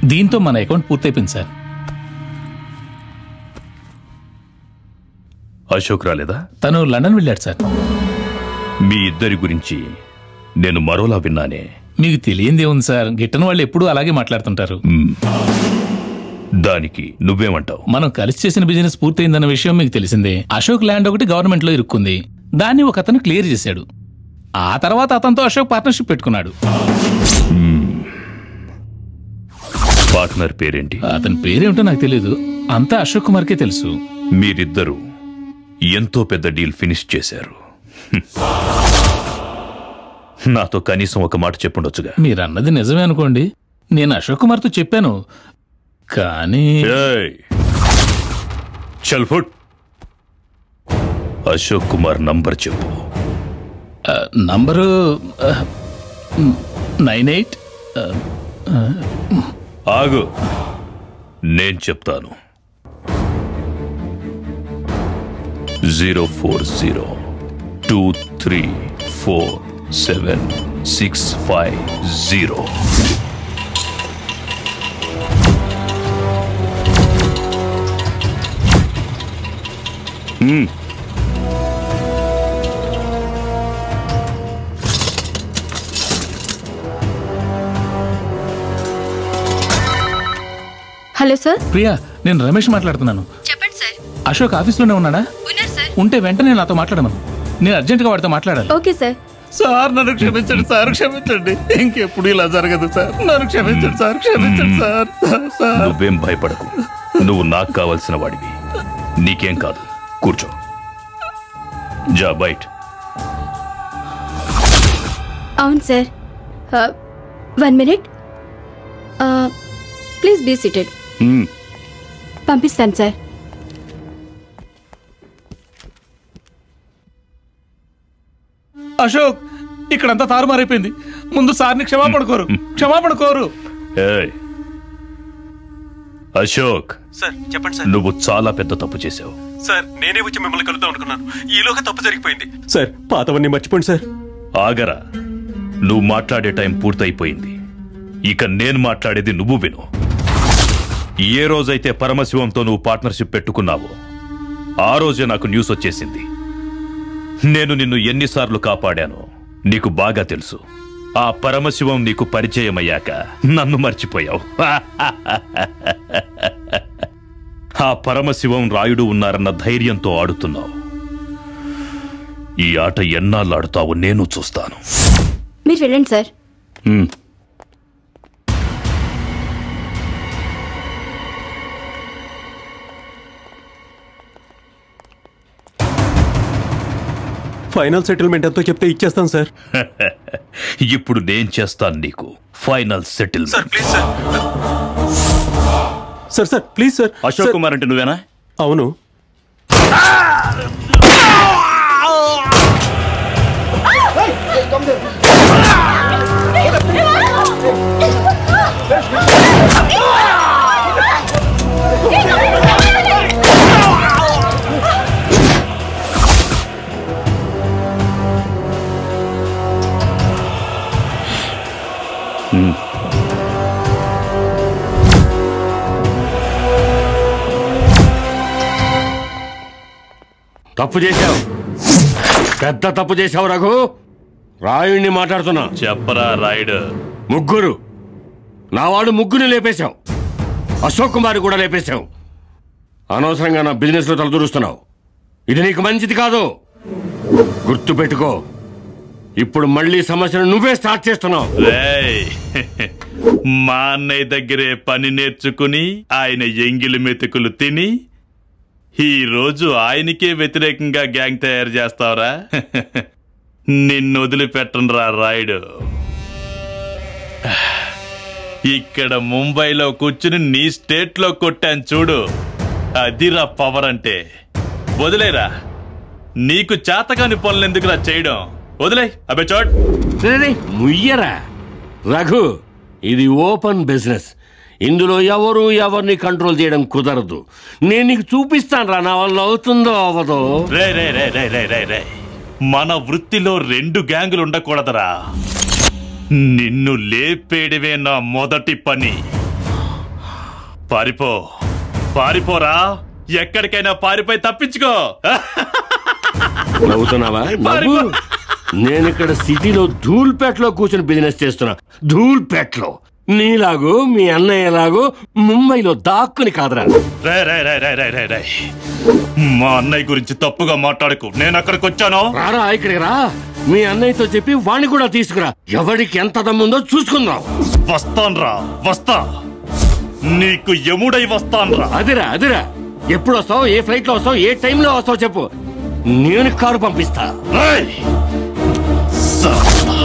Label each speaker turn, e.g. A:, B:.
A: దీంతో మన అకౌంట్ పూర్తయిపోయింది సార్
B: అశోక్ రాలేదా
A: తను లండన్ వెళ్ళాడు సార్
B: మీ ఇద్దరి గురించి నేను మరోలా విన్నానే
A: మీకు తెలియందే ఉంది సార్ గిట్టని వాళ్ళు ఎప్పుడూ అలాగే మాట్లాడుతుంటారు
B: మ్మ్. దానికి నువ్వేమంటావు
A: మనం కలిసి చేసిన బిజినెస్ పూర్తయిందన్న విషయం మీకు తెలిసిందే అశోక్ ల్యాండ్ ఒకటి గవర్నమెంట్ లో ఇరుక్కుంది దాన్ని ఒక అతను క్లియర్ చేశాడు ఆ తర్వాత అతనితో అశోక్ పార్ట్నర్షిప్ పెట్టుకున్నాడు
B: పార్ట్నర్ పేరేంటి
A: అతని పేరేమిటో నాకు తెలియదు అంతా అశోక్ కుమార్కే తెలుసు
B: మీరిద్దరూ ఎంతో పెద్ద డీల్ ఫినిష్ చేశారు హ్మ్. నాతో కనీసం ఒక మాట చెప్పుండొచ్చుగా
A: మీరు అన్నది నిజమే అనుకోండి నేను అశోక్ కుమార్తో చెప్పాను కానీ
B: ఏయ్! చల్ ఫుట్ అశోక్ కుమార్ నంబర్ చెప్పు
A: ఆ, నంబరు నైన్ ఎయిట్
B: ఆగు నేను చెప్తాను zero four zero two three four seven six five zero
C: hello sir
A: Priya నేను రమేష్ మాట్లాడుతున్నాను
C: చెప్పండి సార్
A: అశోక్ ఆఫీస్లోనే ఉన్నాడా
C: ఉన్నారు సార్
A: ఉంటే వెంటనే నాతో మాట్లాడమను నేను అర్జెంటుగా వాడితో మాట్లాడాలి
C: ఓకే సార్
A: సార్ నన్ను క్షమించండి సార్ క్షమించండి ఇంకెప్పుడు ఇలా జరగదు సార్ నన్ను క్షమించండి సార్ క్షమించండి సార్ సార్
B: నువ్వేం భయపడకు నువ్వు నాకు కావలసిన వాడివి నీకేం కాదు కూర్చో జా బైట్
C: అవును sir one minute please be seated పంపిస్తాను సార్
A: అశోక్ ఇక్కడంతా తారుమారైపోయింది ముందు సార్ని క్షమాపణ కోరు క్షమాపణ కోరు
B: ఏయ్ అశోక్
D: సార్ చెప్పండి సార్
B: నువ్వు చాలా పెద్ద తప్పు చేశావు
D: సార్ నేనే వచ్చి మిమ్మల్ని కలుద్దాం అనుకున్నాను ఈలోగా తప్పు జరిగిపోయింది సార్ పాతవన్నీ మర్చిపోండి సార్
B: ఆగరా నువ్వు మాట్లాడే టైం పూర్తయిపోయింది ఇక నేను మాట్లాడేది నువ్వు విను ఏ రోజైతే పరమశివంతో నువ్వు పార్ట్నర్షిప్ పెట్టుకున్నావో ఆ రోజే నాకు న్యూస్ వచ్చేసింది నేను నిన్ను ఎన్నిసార్లు కాపాడానో నీకు బాగా తెలుసు ఆ పరమశివం నీకు పరిచయమయ్యాక నన్ను మర్చిపోయావు ఆ పరమశివం రాయుడు ఉన్నారన్న ధైర్యంతో ఆడుతున్నావు ఈ ఆట ఎన్నాళ్ళు ఆడుతావో నేను చూస్తాను
C: మీరు వెళ్ళండి సార్
B: హ్మ్.
D: ఫైనల్ సెటిల్మెంట్ ఎంతో చెప్తే ఇచ్చేస్తాను సార్
B: ఇప్పుడు నేను చేస్తాను నీకు final settlement
D: sir please sir sir sir please sir
B: Ashok Kumar అంటే నువ్వేనా
D: అవును
E: తప్పు చేశావు పెద్ద తప్పు చేశావు రఘు రాయుణ్ణి మాట్లాడుతున్నా
B: చెప్పరా రాయుడు
E: ముగ్గురు నా వాడు ముగ్గురిని లేపేశావు అశోక్ కుమార్ కూడా లేపేశావు అనవసరంగా నా బిజినెస్ లో తలదూరుస్తున్నావు ఇది నీకు మంచిది కాదు గుర్తు పెట్టుకో ఇప్పుడు మళ్ళీ సమస్యను నువ్వే స్టార్ట్ చేస్తున్నావు
B: రేయ్ మా అన్నయ్య దగ్గరే పని నేర్చుకుని ఆయన ఎంగిలి మెతుకులు తిని ఈ రోజు ఆయనకే వ్యతిరేకంగా గ్యాంగ్ తయారు చేస్తావరా నిన్ను వదిలిపెట్టనురా రాయుడు ఇక్కడ ముంబైలో కూర్చుని నీ స్టేట్ లో కొట్టాను చూడు అదిరా పవర్ అంటే వదిలేరా నీకు చేతకాని పనులు ఎందుకురా చేయడం వదిలే అబే చోట్
E: రే, రే, ముయ్యరా రఘు ఇది ఓపెన్ బిజినెస్ ఇందులో ఎవరు ఎవరిని కంట్రోల్ చేయడం కుదరదు నేను నీకు చూపిస్తాను రా నా వల్ల అవుతుందో అవ్వదో
B: రే రే రే రే రే రే రే మన వృత్తిలో రెండు గ్యాంగులు ఉండకూడదురా నిన్ను లేపేయడమే నా మొదటి పని పారిపో పారిపోరా ఎక్కడికైనా పారిపోయి తప్పించుకో
E: నవ్వుతున్నావా నవ్వు నేను ఇక్కడ సిటీలో ధూల్పేటలో కూర్చొని బిజినెస్ చేస్తున్నా ధూల్పేటలో నీలాగో మీ అన్నయ్యలాగో ముంబైలో దాక్కుని కాదురా
B: రే రే రే రే రే రే రే మా అన్నయ్య గురించి తప్పుగా మాట్లాడకు నేను అక్కడికి వచ్చాను
E: రారా ఇక్కడికి రా మీ అన్నయ్యతో చెప్పి వాణ్ణి కూడా తీసుకురా ఎవడికి ఎంత దమ్ముందో చూసుకుందాం
B: వస్తాన్రా వస్తా నీకు ఎముడై వస్తాన్రా
E: అదిరా అదిరా ఎప్పుడు వస్తావు ఏ ఫ్లైట్ లో వస్తావు ఏ టైంలో వస్తావు చెప్పు నేను కారు పంపిస్తా
B: రేయ్! సత్తా.